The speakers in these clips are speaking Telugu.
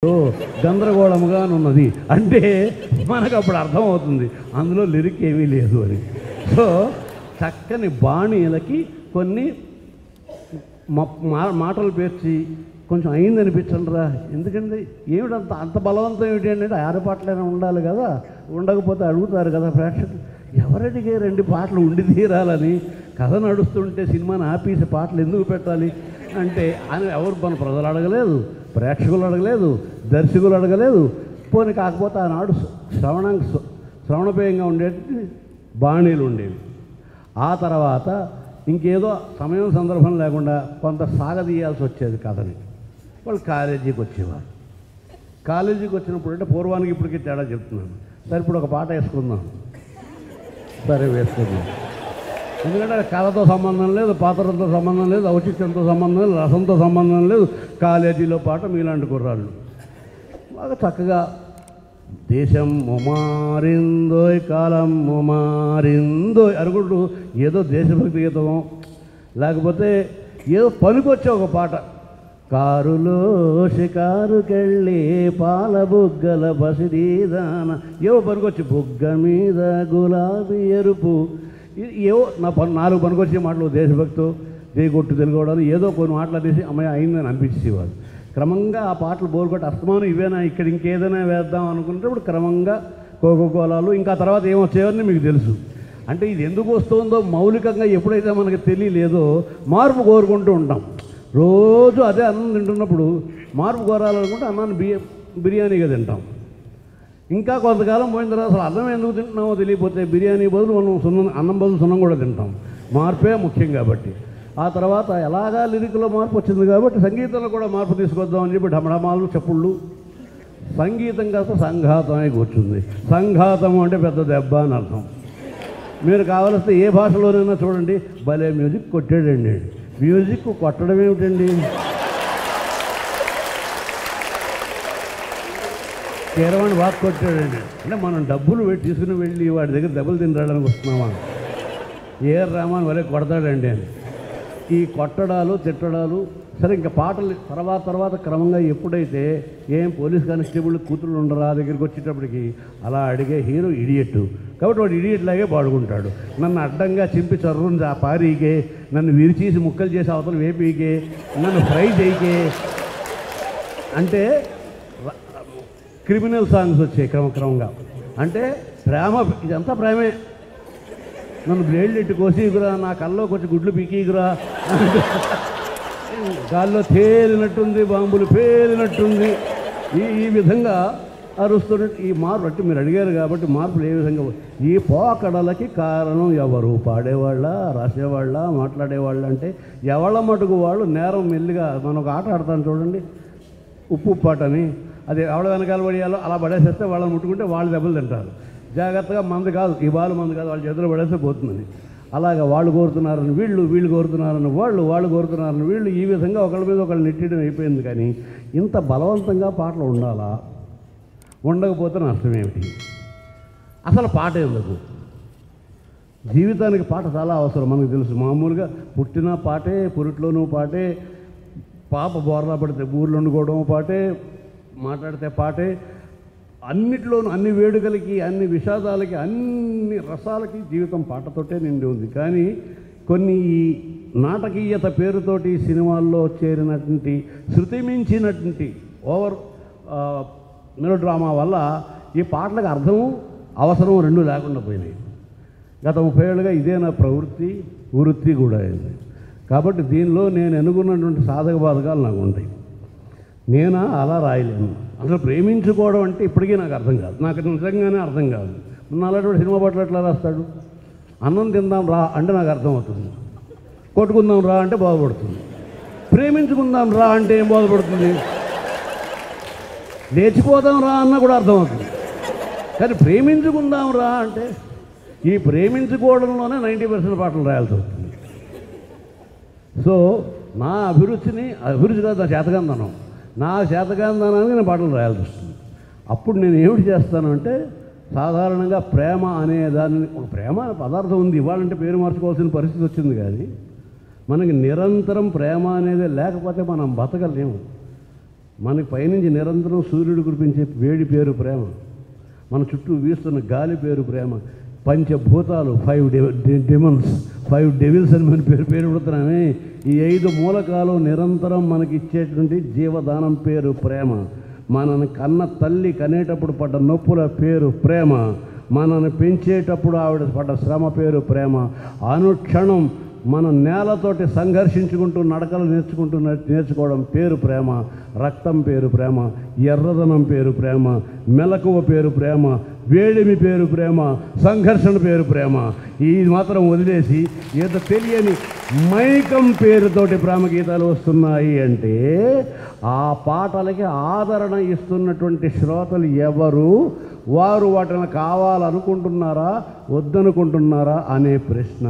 ఓ, గందరగోళముగా ఉన్నది అంటే మనకు అప్పుడు అర్థమవుతుంది అందులో లిరిక్ ఏమీ లేదు అని సో చక్కని బాణీలకి కొన్ని మ- మా- మాటలు పేర్చి కొంచెం అయింది అనిపించండిరా ఎందుకండి ఏమిటి అంత అంత బలవంతం ఏమిటి అంటే ఆరు పాటలైనా ఉండాలి కదా ఉండకపోతే అడుగుతారు కదా ప్రేక్షకులు ఎవరడిగే రెండు పాటలు ఉండి తీరాలని కథ నడుస్తుంటే సినిమాని ఆపేసి పాటలు ఎందుకు పెట్టాలి అంటే అని ఎవరు మన ప్రజలు అడగలేదు ప్రేక్షకులు అడగలేదు దర్శకులు అడగలేదు పోనీ కాకపోతే ఆనాడు శ్రవణ శ్రవణపేయంగా ఉండేటి బాణీలు ఉండేవి ఆ తర్వాత ఇంకేదో సమయం సందర్భం లేకుండా కొంత సాగదీయాల్సి వచ్చేది కథని వాళ్ళు కాలేజీకి వచ్చేవారు కాలేజీకి వచ్చినప్పుడు అంటే పూర్వానికి ఇప్పటికీ తేడా చెప్తున్నాను సరే ఇప్పుడు ఒక పాట వేసుకుందాం సరే వేసుకుందాం ఎందుకంటే అది కథతో సంబంధం లేదు పాత్రతో సంబంధం లేదు ఔచిత్యంతో సంబంధం లేదు రసంతో సంబంధం లేదు కాలేజీలో పాట మీలాంటి కుర్రాళ్ళు బాగా చక్కగా దేశం ముమారిందోయ్ కాలం ముమారిందోయ్ అనుకుంటూ ఏదో దేశభక్తి గీతం లేకపోతే ఏదో పనికొచ్చే ఒక పాట కారులో షికారుకెళ్ళి పాల బుగ్గల పసిడీదాన ఏవో పనికొచ్చి బుగ్గ మీద గులాబీ ఎరుపు ఇ- ఏవో నా పని నాలుగు పనికొచ్చే మాటలు దేశభక్తు దేగొట్టు తెలుగుకోవడాలు ఏదో కొన్ని మాటలు అనేసి అమ్మాయి అయిందని అనిపించేవాడు క్రమంగా ఆ పాటలు బోర్ కొట్టి అస్తమానం ఇవేనా ఇక్కడ ఇంకేదైనా వేద్దాం అనుకున్నప్పుడు క్రమంగా కోకోకోలాలు ఇంకా తర్వాత ఏమొచ్చేవని మీకు తెలుసు అంటే ఇది ఎందుకు వస్తుందో మౌలికంగా ఎప్పుడైతే మనకి తెలియలేదో మార్పు కోరుకుంటూ ఉంటాం రోజు అదే అన్నం తింటున్నప్పుడు మార్పు కోరాలనుకుంటే అన్నాన్ని బియ్య బిర్యానీగా తింటాం ఇంకా కొంతకాలం పోయిన తర్వాత అసలు అన్నం ఎందుకు తింటున్నామో తెలియకపోతే బిర్యానీ బదులు మనం సున్నం అన్నం బదులు సున్నం కూడా తింటాం మార్పే ముఖ్యం కాబట్టి ఆ తర్వాత ఎలాగా లిరిక్లో మార్పు వచ్చింది కాబట్టి సంగీతంలో కూడా మార్పు తీసుకొద్దామని చెప్పి ఢమఢమాలు చెప్పుళ్ళు సంగీతం కాస్త సంఘాతమే కూర్చుంది సంఘాతం అంటే పెద్ద దెబ్బ అని అర్థం మీరు కావలిస్తే ఏ భాషలోనైనా చూడండి భలే మ్యూజిక్ కొట్టాడండి మ్యూజిక్ కొట్టడం ఏమిటండి కీరవాణి బాగా కొట్టాడండి అంటే మనం డబ్బులు పెట్టి తీసుకుని వెళ్ళి వాడి దగ్గర దెబ్బలు తినడానికి వస్తున్నామా ఏ రామాన్ వరే కొడతాడండి అని ఈ కొట్టడాలు తిట్టడాలు సరే ఇంకా పాటలు తర్వాత తర్వాత క్రమంగా ఎప్పుడైతే ఏం పోలీస్ కానిస్టేబుల్ కూతురు ఉండరా దగ్గరికి వచ్చేటప్పటికి అలా అడిగే హీరో ఇడియట్ కాబట్టి వాడు ఇడియట్ లాగే పాడుకుంటాడు నన్ను అడ్డంగా చింపి చర్రుంది ఆ పారీకే నన్ను విరిచేసి ముక్కలు చేసి అవతల వేపీకే నన్ను ఫ్రై చేయకే అంటే ర- క్రిమినల్ సాంగ్స్ వచ్చాయి క్రమక్రమంగా అంటే ప్రేమ ఇదంతా ప్రేమే నన్ను బ్లేడ్లు ఎట్టు కోసిగురా నా కల్లో కొంచెం గుడ్లు పీకీగురా గాల్లో తేలినట్టుంది బాంబులు పేలినట్టుంది ఈ ఈ విధంగా అరుస్తున్నట్టు ఈ మార్పు అంటే మీరు అడిగారు కాబట్టి మార్పులు ఏ విధంగా ఈ పోకడలకి కారణం ఎవరు పాడేవాళ్ళ రాసేవాళ్ళ మాట్లాడేవాళ్ళ అంటే ఎవళ్ళ మటుకు వాళ్ళు నేరం మెల్లిగా మనం ఒక ఆట ఆడతాం చూడండి ఉప్పు ఉప్పు పాట అని అది ఎవడ వెనకాల పడేయాలో అలా పడేసేస్తే వాళ్ళని ముట్టుకుంటే వాళ్ళు దెబ్బలు తింటారు జాగ్రత్తగా మంది కాదు ఈ బాలు మంది కాదు వాళ్ళ చేతిలో పడేస్తే పోతుందని అలాగా వాళ్ళు కోరుతున్నారని వీళ్ళు వీళ్ళు కోరుతున్నారని వాళ్ళు వాళ్ళు కోరుతున్నారని వీళ్ళు ఈ విధంగా ఒకళ్ళ మీద ఒకళ్ళు నెట్టడం అయిపోయింది కానీ ఇంత బలవంతంగా పాటలు ఉండాలా ఉండకపోతే నష్టం ఏమిటి అసలు పాట ఎందుకు జీవితానికి పాట చాలా అవసరం మనకు తెలుసు మామూలుగా పుట్టిన పాటే పురిట్లోనూ పాటే పాప బోర్లా పడితే ఊర్లో వండుకోవడం పాటే మాట్లాడితే పాటే అన్నిట్లోనూ అన్ని వేడుకలకి అన్ని విషాదాలకి అన్ని రసాలకి జీవితం పాటతోటే నిండి ఉంది కానీ కొన్ని ఈ నాటకీయత పేరుతోటి సినిమాల్లో చేరినటువంటి శృతి మించినటువంటి ఓవర్ మెలో డ్రామా వల్ల ఈ పాటలకు అర్థం అవసరం రెండు లేకుండా పోయినాయి గత ముప్పై ఏళ్ళుగా ఇదే నా ప్రవృత్తి వృత్తి కూడా అయింది కాబట్టి దీనిలో నేను ఎన్నుకున్నటువంటి సాధక బాధకాలు నాకు ఉంటాయి నేను అలా రాయలేను అసలు ప్రేమించుకోవడం అంటే ఇప్పటికీ నాకు అర్థం కాదు నాకు నిజంగానే అర్థం కాదు అలాంటి సినిమా పట్ల ఎట్లా రాస్తాడు అన్నం తిందాం రా అంటే నాకు అర్థమవుతుంది కొట్టుకుందాం రా అంటే బాధపడుతుంది ప్రేమించుకుందాం రా అంటే ఏం బాధపడుతుంది లేచిపోదాం రా అన్న కూడా అర్థమవుతుంది కానీ ప్రేమించుకుందాం రా అంటే ఈ ప్రేమించుకోవడంలోనే నైంటీ పర్సెంట్ పాటలు రాయాల్సి వస్తుంది సో నా అభిరుచిని అభిరుచి కాదు నా చేతగాంధనం నా చేతగాంధనానికి నేను పాటలు రాయాల్సి వస్తుంది అప్పుడు నేను ఏమిటి చేస్తానంటే సాధారణంగా ప్రేమ అనే దాన్ని ఒక ప్రేమ అనే పదార్థం ఉంది ఇవ్వాలంటే పేరు మార్చుకోవాల్సిన పరిస్థితి వచ్చింది కానీ మనకి నిరంతరం ప్రేమ అనేది లేకపోతే మనం బతకలేము మనకి పైనుంచి నిరంతరం సూర్యుడు కురిపించే వేడి పేరు ప్రేమ మన చుట్టూ వీస్తున్న గాలి పేరు ప్రేమ పంచభూతాలు ఫైవ్ డెమన్స్ ఫైవ్ డెవిల్స్ అని మన పేరు పేరు పెడుతున్నామే ఈ ఐదు మూలకాలు నిరంతరం మనకి ఇచ్చేటువంటి జీవదానం పేరు ప్రేమ మనని కన్న తల్లి కనేటప్పుడు పడ్డ నొప్పుల పేరు ప్రేమ మనల్ని పెంచేటప్పుడు ఆవిడ పడ్డ శ్రమ పేరు ప్రేమ అనుక్షణం మన నేలతోటి సంఘర్షించుకుంటూ నడకలు నేర్చుకుంటూ నే- నేర్చుకోవడం పేరు ప్రేమ రక్తం పేరు ప్రేమ ఎర్రదనం పేరు ప్రేమ మెలకువ పేరు ప్రేమ వేడిమి పేరు ప్రేమ సంఘర్షణ పేరు ప్రేమ ఇది మాత్రం వదిలేసి ఏదో తెలియని మైకం పేరుతోటి ప్రేమ గీతాలు వస్తున్నాయి అంటే ఆ పాటలకి ఆదరణ ఇస్తున్నటువంటి శ్రోతలు ఎవరు వారు వాటిని కావాలనుకుంటున్నారా వద్దనుకుంటున్నారా అనే ప్రశ్న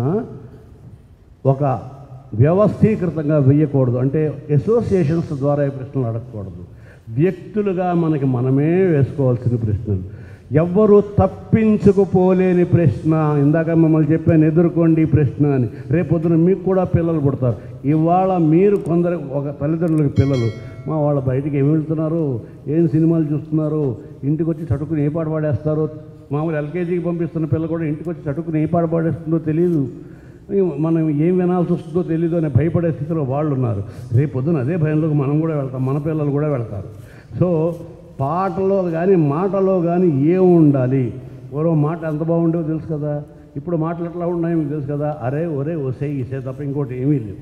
ఒక వ్యవస్థీకృతంగా వేయకూడదు అంటే అసోసియేషన్స్ ద్వారా ఈ ప్రశ్నలు అడగకూడదు వ్యక్తులుగా మనకి మనమే వేసుకోవాల్సిన ప్రశ్నలు ఎవ్వరూ తప్పించుకుపోలేని ప్రశ్న ఇందాక మిమ్మల్ని చెప్పాను ఎదుర్కోండి ఈ ప్రశ్న అని రేపొద్దున మీకు కూడా పిల్లలు పుడతారు ఇవాళ మీరు కొందరు ఒక తల్లిదండ్రులకి పిల్లలు మా వాళ్ళ బయటికి ఏమి వెళ్తున్నారు ఏం సినిమాలు చూస్తున్నారు ఇంటికి వచ్చి చటుకుని ఏ పాట పాడేస్తారో మామూలు ఎల్కేజీకి పంపిస్తున్న పిల్ల కూడా ఇంటికి వచ్చి చటుకుని ఏ పాట పాడేస్తుందో తెలియదు మనం ఏం వినాల్సి వస్తుందో తెలీదు అనే భయపడే స్థితిలో వాళ్ళు ఉన్నారు రేపు పొద్దున అదే భయంలోకి మనం కూడా వెళ్తాం మన పిల్లలు కూడా వెళ్తారు సో పాటలో కానీ మాటలో కానీ ఏం ఉండాలి ఓరో మాట ఎంత బాగుండేవో తెలుసు కదా ఇప్పుడు మాటలు ఎట్లా ఉన్నాయో మీకు తెలుసు కదా అరే ఒరే ఒసే ఇసే తప్ప ఇంకోటి ఏమీ లేవు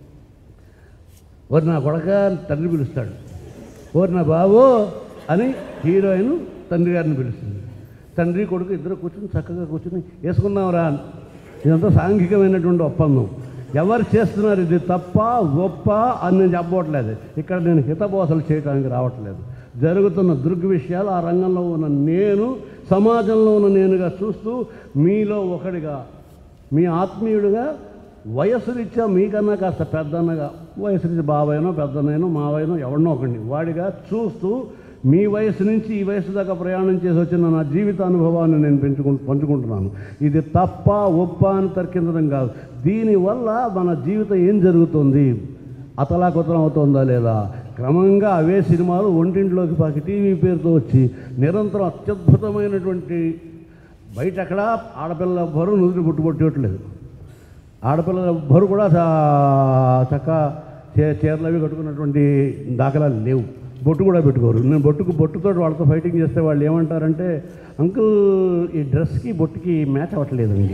ఓరి నా కొడక అని తండ్రి పిలుస్తాడు ఓరి నా బాబు అని హీరోయిన్ తండ్రి గారిని పిలుస్తుంది తండ్రి కొడుకు ఇద్దరు కూర్చుని చక్కగా కూర్చుని వేసుకుందాంరా అని ఇదంతా సాంఘికమైనటువంటి ఒప్పందం ఎవరు చేస్తున్నారు ఇది తప్ప గొప్ప అని నేను చెప్పవట్లేదు ఇక్కడ నేను హితబోసలు చేయడానికి రావట్లేదు జరుగుతున్న దృగ్విషయాలు ఆ రంగంలో ఉన్న నేను సమాజంలో ఉన్న నేనుగా చూస్తూ మీలో ఒకడిగా మీ ఆత్మీయుడిగా వయసు రీత్యా మీకన్నా కాస్త పెద్దన్నగా వయసు రీత్యా బాబాయినో పెద్దనైనో మావైనో ఎవరినో ఒకడిని వాడిగా చూస్తూ మీ వయసు నుంచి ఈ వయసు దాకా ప్రయాణం చేసి వచ్చిన నా జీవిత అనుభవాన్ని నేను పెంచుకు పంచుకుంటున్నాను ఇది తప్ప ఒప్ప అని తర్కించడం కాదు దీనివల్ల మన జీవితం ఏం జరుగుతుంది అతలాకుతలం అవుతుందా లేదా క్రమంగా అవే సినిమాలు ఒంటింట్లోకి పాకి టీవీ పేరుతో వచ్చి నిరంతరం అత్యద్భుతమైనటువంటి బయట ఎక్కడ ఆడపిల్ల బరువు నుదురు పుట్టుకొట్టేయట్లేదు ఆడపిల్లల ఎవ్వరు కూడా చా- చక్క చే చీరలు అవి కట్టుకున్నటువంటి దాఖలాలు లేవు బొట్టు కూడా పెట్టుకోరు నేను బొట్టుకు బొట్టుతో వాళ్ళతో ఫైటింగ్ చేస్తే వాళ్ళు ఏమంటారంటే అంకుల్ ఈ డ్రెస్కి బొట్టుకి మ్యాచ్ అవ్వట్లేదండి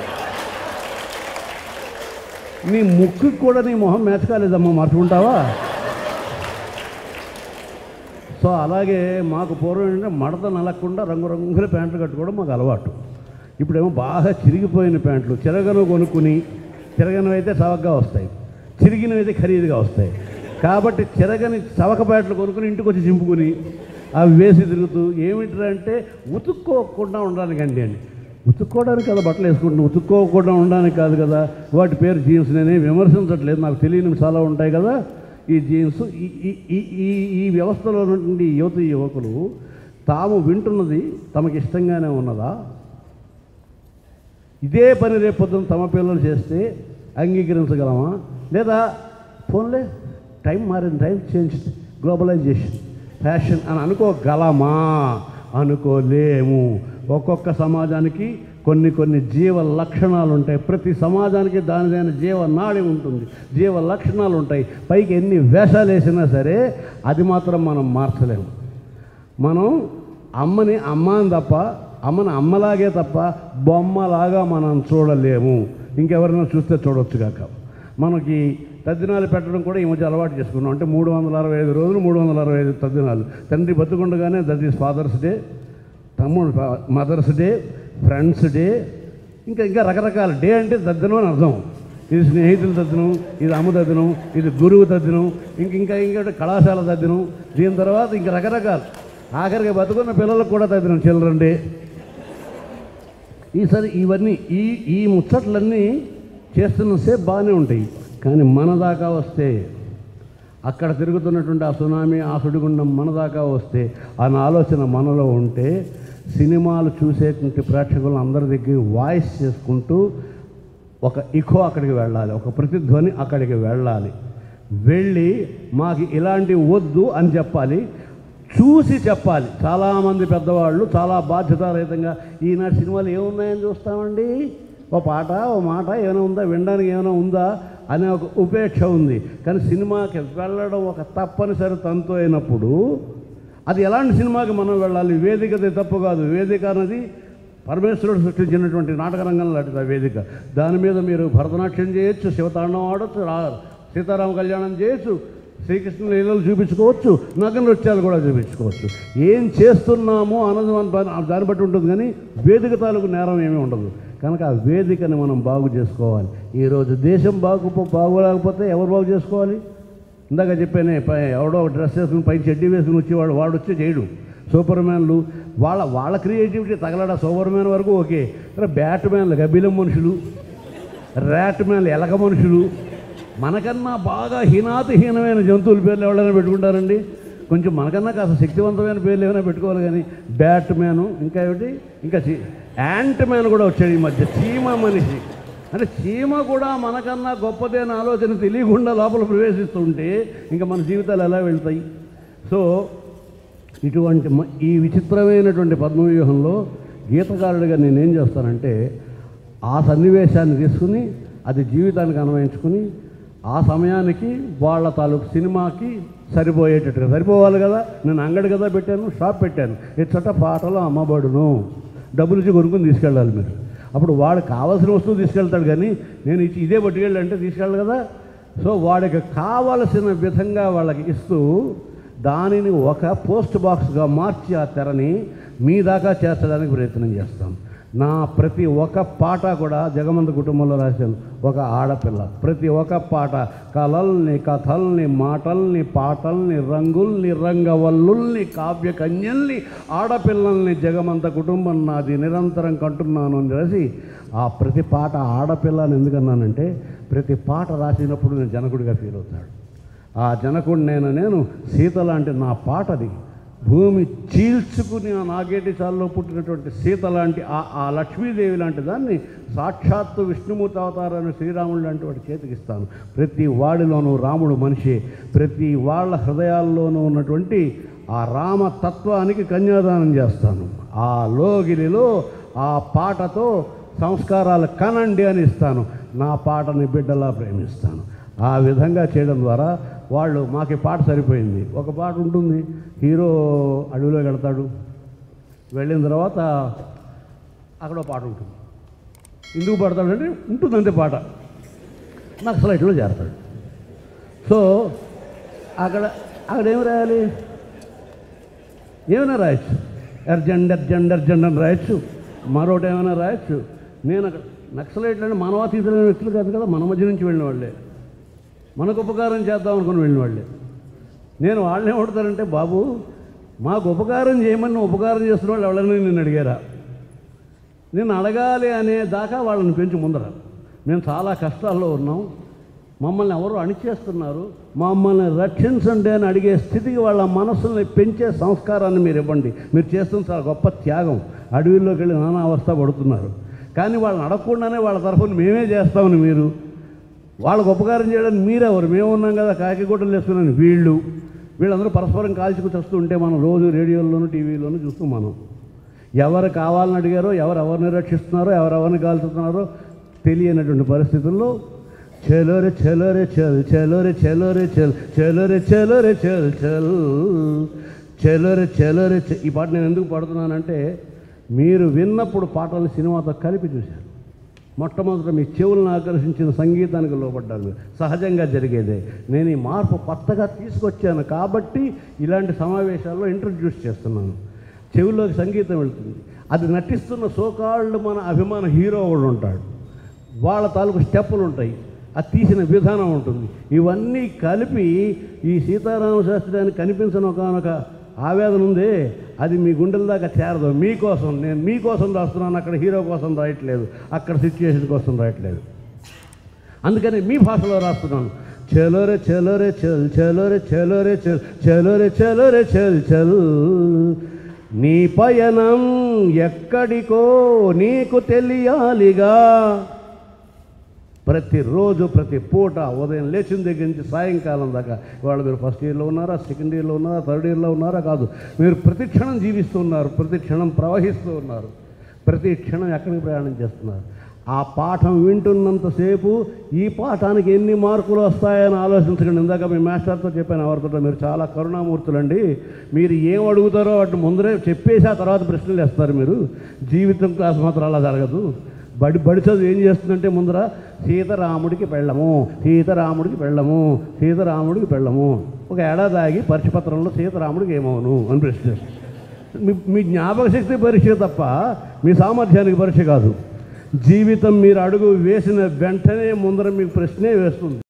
నీ ముక్కుకి కూడా నీ మొహం మ్యాచ్ కాలేదమ్మా మార్చుకుంటావా సో అలాగే మాకు పూర్వం ఏంటంటే మడత నలగకుండా రంగురంగుల ప్యాంట్లు కట్టుకోవడం మాకు అలవాటు ఇప్పుడేమో బాగా చిరిగిపోయిన ప్యాంట్లు చిరగను కొనుక్కుని చిరగనవి అయితే చవకగా వస్తాయి చిరిగినవి అయితే ఖరీదుగా వస్తాయి కాబట్టి చిరగని చవక ప్యాంట్లు కొనుక్కుని ఇంటికి వచ్చి చింపుకుని అవి వేసి తిరుగుతూ ఏమిటంటే అంటే ఉతుక్కోకుండా ఉండడానికి అండి అండి ఉతుక్కోవడానికి కదా బట్టలు వేసుకుంటున్నాం ఉతుక్కోకుండా ఉండడానికి కాదు కదా వాటి పేరు జీన్స్ నేనే విమర్శించట్లేదు నాకు తెలియనివి చాలా ఉంటాయి కదా ఈ జీన్స్ ఈ ఈ- ఈ ఈ ఈ వ్యవస్థలో నుండి యువత యువకులు తాము వింటున్నది తమకి ఇష్టంగానే ఉన్నదా ఇదే పని రేపొద్దున తమ పిల్లలు చేస్తే అంగీకరించగలమా లేదా ఫోన్లే టైం మారింది టైం చేంజ్ గ్లోబలైజేషన్ ఫ్యాషన్ అని అనుకోగలమా అనుకోలేము ఒక్కొక్క సమాజానికి కొన్ని కొన్ని జీవ లక్షణాలు ఉంటాయి ప్రతి సమాజానికి దానిదైన జీవ నాడి ఉంటుంది జీవ లక్షణాలు ఉంటాయి పైకి ఎన్ని వేషాలు వేసినా సరే అది మాత్రం మనం మార్చలేము మనం అమ్మని అమ్మ అని తప్ప అమ్మని అమ్మలాగే తప్ప బొమ్మలాగా మనం చూడలేము ఇంకెవరైనా చూస్తే చూడొచ్చు కాక మనకి తద్దినాలు పెట్టడం కూడా ఈ మధ్య అలవాటు చేసుకున్నాం అంటే మూడు వందల అరవై ఐదు రోజులు మూడు వందల అరవై ఐదు తద్దినాలు తండ్రి బతుకుండగానే దట్ ఈస్ ఫాదర్స్ డే తమ్ముడు మదర్స్ డే ఫ్రెండ్స్ డే ఇంకా ఇంకా రకరకాల డే అంటే దద్దనం అని అర్థం ఇది స్నేహితుల దద్దనం ఇది అమ్మ దద్దనం ఇది గురువు దద్దనం ఇంక ఇంకా ఇంకా కళాశాల దద్దనం దీని తర్వాత ఇంకా రకరకాలు ఆఖరికి బతుకున్న పిల్లలకు కూడా దద్దనం చిల్డ్రన్ డే ఈసారి ఇవన్నీ ఈ ఈ ముచ్చట్లన్నీ చేస్తున్నసేపు బాగానే ఉంటాయి కానీ మన దాకా వస్తే అక్కడ తిరుగుతున్నటువంటి ఆ సునామీ ఆ సుడిగుండం మన దాకా వస్తే అన్న ఆలోచన మనలో ఉంటే సినిమాలు చూసేటువంటి ప్రేక్షకులను అందరి దగ్గర వాయిస్ చేసుకుంటూ ఒక ఇకో అక్కడికి వెళ్ళాలి ఒక ప్రతిధ్వని అక్కడికి వెళ్ళాలి వెళ్ళి మాకు ఇలాంటివి వద్దు అని చెప్పాలి చూసి చెప్పాలి చాలామంది పెద్దవాళ్ళు చాలా బాధ్యతారహితంగా ఈనాటి సినిమాలు ఏమున్నాయని చూస్తామండి ఓ పాట ఓ మాట ఏమైనా ఉందా వినడానికి ఏమైనా ఉందా అనే ఒక ఉపేక్ష ఉంది కానీ సినిమాకి వెళ్ళడం ఒక తప్పనిసరి తంతు అయినప్పుడు అది ఎలాంటి సినిమాకి మనం వెళ్ళాలి వేదికది తప్పు కాదు వేదిక అన్నది పరమేశ్వరుడు సృష్టించినటువంటి నాటక రంగం లాంటిది ఆ వేదిక దాని మీద మీరు భరతనాట్యం చేయొచ్చు శివతాండం ఆడొచ్చు రా సీతారామ కళ్యాణం చేయొచ్చు శ్రీకృష్ణ లీలలు చూపించుకోవచ్చు నగర నృత్యాలు కూడా చూపించుకోవచ్చు ఏం చేస్తున్నామో అన్నది మన పైన- దాన్ని బట్టి ఉంటుంది కానీ వేదిక తాలూకు నేరం ఏమీ ఉండదు కనుక ఆ వేదికని మనం బాగు చేసుకోవాలి ఈరోజు దేశం బాగు బాగోలేకపోతే ఎవరు బాగు చేసుకోవాలి ఇందాక చెప్పానే పై ఎవడో ఒక డ్రెస్ వేసుకుని పై చెడ్డీ వేసుకుని వచ్చేవాడు వాడు వచ్చి చేయడు సూపర్ మ్యాన్లు వాళ్ళ వాళ్ళ క్రియేటివిటీ తగలడా సూపర్ మ్యాన్ వరకు ఓకే కానీ బ్యాట్ మ్యాన్లు గబ్బిలం మనుషులు ర్యాట్ మ్యాన్లు ఎలక మనుషులు మనకన్నా బాగా హీనాతిహీనమైన జంతువుల పేర్లు ఎవరైనా పెట్టుకుంటారండి కొంచెం మనకన్నా కాస్త శక్తివంతమైన పేర్లు ఏమైనా పెట్టుకోవాలి కానీ బ్యాట్ మ్యాను ఇంకా ఏమిటి ఇంకా చీ యాంట్ మ్యాన్ కూడా వచ్చాడు ఈ మధ్య చీమ మనిషి అంటే చీమ కూడా మనకన్నా గొప్పదే అనే ఆలోచన తెలియకుండా లోపల ప్రవేశిస్తుంటే ఇంకా మన జీవితాలు ఎలా వెళ్తాయి సో ఇటువంటి మ- ఈ విచిత్రమైనటువంటి పద్మవ్యూహంలో గీతకారుడిగా నేనేం చేస్తానంటే ఆ సన్నివేశాన్ని తీసుకుని అది జీవితానికి అన్వయించుకుని ఆ సమయానికి వాళ్ళ తాలూకు సినిమాకి సరిపోయేటట్టుగా సరిపోవాలి కదా నేను అంగడి కదా పెట్టాను షాప్ పెట్టాను ఇచ్చట పాటలు అమ్మబడును డబ్బులు ఇచ్చి కొనుక్కుని తీసుకెళ్ళాలి మీరు అప్పుడు వాడు కావాల్సిన వస్తువు తీసుకెళ్తాడు కానీ నేను ఇచ్చి ఇదే పట్టుకెళ్ళి అంటే తీసుకెళ్ళాలి కదా సో వాడికి కావలసిన విధంగా వాళ్ళకి ఇస్తూ దానిని ఒక పోస్ట్ బాక్స్గా మార్చి ఆ తెరని మీ దాకా చేర్చడానికి ప్రయత్నం చేస్తాం నా ప్రతి ఒక్క పాట కూడా జగమంత కుటుంబంలో రాశాను ఒక ఆడపిల్ల ప్రతి ఒక్క పాట కలల్ని కథల్ని మాటల్ని పాటల్ని రంగుల్ని రంగవల్లుల్ని కావ్య కన్యల్ని ఆడపిల్లల్ని జగమంత కుటుంబం నాది నిరంతరం కంటున్నాను అని రాసి ఆ ప్రతి పాట ఆడపిల్ల అని ఎందుకన్నానంటే ప్రతి పాట రాసినప్పుడు నేను జనకుడిగా ఫీల్ అవుతాడు ఆ జనకుడు నేను నేను సీత లాంటి నా పాటది భూమి చీల్చుకుని ఆ నాగేటి చాల్లో పుట్టినటువంటి సీత లాంటి ఆ ఆ లక్ష్మీదేవి లాంటి దాన్ని సాక్షాత్తు విష్ణుమూర్తి అవతారాన్ని శ్రీరాముడు లాంటి వాడి చేతికిస్తాను ప్రతి వాడిలోనూ రాముడు మనిషి ప్రతి వాళ్ళ హృదయాల్లోనూ ఉన్నటువంటి ఆ రామతత్వానికి కన్యాదానం చేస్తాను ఆ లోగిలిలో ఆ పాటతో సంస్కారాలు కనండి అని ఇస్తాను నా పాటని బిడ్డలా ప్రేమిస్తాను ఆ విధంగా చేయడం ద్వారా వాళ్ళు మాకు ఈ పాట సరిపోయింది ఒక పాట ఉంటుంది హీరో అడవిలో వెళ్తాడు వెళ్ళిన తర్వాత అక్కడ ఒక పాట ఉంటుంది ఎందుకు పాడతాడంటే ఉంటుంది అంతే పాట నక్సలైట్లో చేరతాడు సో అక్కడ అక్కడ ఏం రాయాలి ఏమైనా రాయొచ్చు ఎర్జెండ్ ఎర్జెండ్ ఎర్జెండ్ అని రాయొచ్చు మరొకటి ఏమైనా రాయొచ్చు నేను అక్కడ నక్సలైట్లు అంటే మానవాతీతులైన వ్యక్తులు కాదు కదా మన మధ్య నుంచి వెళ్ళిన వాళ్ళే మనకు ఉపకారం చేద్దాం అనుకుని వెళ్ళిన వాళ్ళే నేను వాళ్ళని ఏమడతారంటే బాబు మాకు ఉపకారం చేయమని నువ్వు ఉపకారం చేస్తున్న వాళ్ళు ఎవరైనా నేను అడిగారా నేను అడగాలి అనే దాకా వాళ్ళని పెంచి ముందర మేము చాలా కష్టాల్లో ఉన్నాం మమ్మల్ని ఎవరు అణిచేస్తున్నారు మమ్మల్ని రక్షించండి అని అడిగే స్థితికి వాళ్ళ మనసుల్ని పెంచే సంస్కారాన్ని మీరు ఇవ్వండి మీరు చేస్తున్న చాలా గొప్ప త్యాగం అడవిలోకి వెళ్ళి నానా అవస్థ పడుతున్నారు కానీ వాళ్ళని అడగకుండానే వాళ్ళ తరఫున మేమే చేస్తామని మీరు వాళ్ళకు ఉపకారం చేయడానికి మీరెవరు మేము ఉన్నాం కదా కాకిగూటలు వేసుకున్నాను వీళ్ళు వీళ్ళందరూ పరస్పరం కాల్చుకు తెస్తూ ఉంటే మనం రోజు రేడియోల్లోనూ టీవీలోనూ చూస్తూ మనం ఎవరు కావాలని అడిగారో ఎవరు ఎవరిని రక్షిస్తున్నారో ఎవరెవరిని కాల్చుతున్నారో తెలియనటువంటి పరిస్థితుల్లో చెలోరే చెలోరే చల్ చెలోరే చెలోరే చల్ చెలోరే చెలోరే చల్ చల్ చెలోరే చెలోరే చె- ఈ పాట నేను ఎందుకు పాడుతున్నానంటే మీరు విన్నప్పుడు పాటలు సినిమాతో కలిపి చూశారు మొట్టమొదట మీ చెవులను ఆకర్షించిన సంగీతానికి లోపడ్డారు మీరు. సహజంగా జరిగేదే నేను ఈ మార్పు కొత్తగా తీసుకొచ్చాను కాబట్టి ఇలాంటి సమావేశాల్లో ఇంట్రడ్యూస్ చేస్తున్నాను చెవుల్లోకి సంగీతం వెళ్తుంది అది నటిస్తున్న సోకాళ్ళు మన అభిమాన హీరో ఒకడు ఉంటాడు వాళ్ళ తాలూకు స్టెప్పులు ఉంటాయి అది తీసిన విధానం ఉంటుంది ఇవన్నీ కలిపి ఈ సీతారామ శాస్త్రి అని కనిపించిన ఒకనొక ఆవేదన ఉంది అది మీ గుండెల దాకా చేరదు మీకోసం నేను మీకోసం రాస్తున్నాను అక్కడ హీరో కోసం రాయట్లేదు అక్కడ సిచ్యుయేషన్ కోసం రాయట్లేదు అందుకని మీ భాషలో రాస్తున్నాను చెలోరే చెలోరే చల్ చెలోరే చెలోరే చల్ చెలోరే చెలోరే చల్ చల్ నీ పయనం ఎక్కడికో నీకు తెలియాలిగా ప్రతిరోజు ప్రతి పూట ఉదయం లేచిన దగ్గర నుంచి సాయంకాలం దాకా ఇవాళ మీరు ఫస్ట్ ఇయర్లో ఉన్నారా సెకండ్ ఇయర్లో ఉన్నారా థర్డ్ ఇయర్లో ఉన్నారా కాదు మీరు ప్రతి క్షణం జీవిస్తూ ఉన్నారు ప్రతి క్షణం ప్రవహిస్తూ ఉన్నారు ప్రతి క్షణం ఎక్కడికి ప్రయాణం చేస్తున్నారు ఆ పాఠం వింటున్నంతసేపు ఈ పాఠానికి ఎన్ని మార్కులు వస్తాయని ఆలోచించకండి ఇందాక మీ మాస్టర్తో చెప్పాను ఎవరితో మీరు చాలా కరుణామూర్తులండి మీరు ఏం అడుగుతారో వాటిని ముందరే చెప్పేసి ఆ తర్వాత ప్రశ్నలు వేస్తారు మీరు జీవితం క్లాస్ మాత్రం అలా జరగదు బడి బడి చదువు ఏం చేస్తుందంటే ముందర సీతారాముడికి పెళ్ళము సీతారాముడికి పెళ్ళము సీతారాముడికి పెళ్ళము ఒక ఏడాది ఆగి పరీక్ష పత్రంలో సీతారాముడికి ఏమవును అని ప్రశ్న వేస్తుంది. మీ మీ జ్ఞాపక శక్తి పరీక్ష తప్ప మీ సామర్థ్యానికి పరీక్ష కాదు జీవితం మీరు అడుగు వేసిన వెంటనే ముందర మీకు ప్రశ్నే వేస్తుంది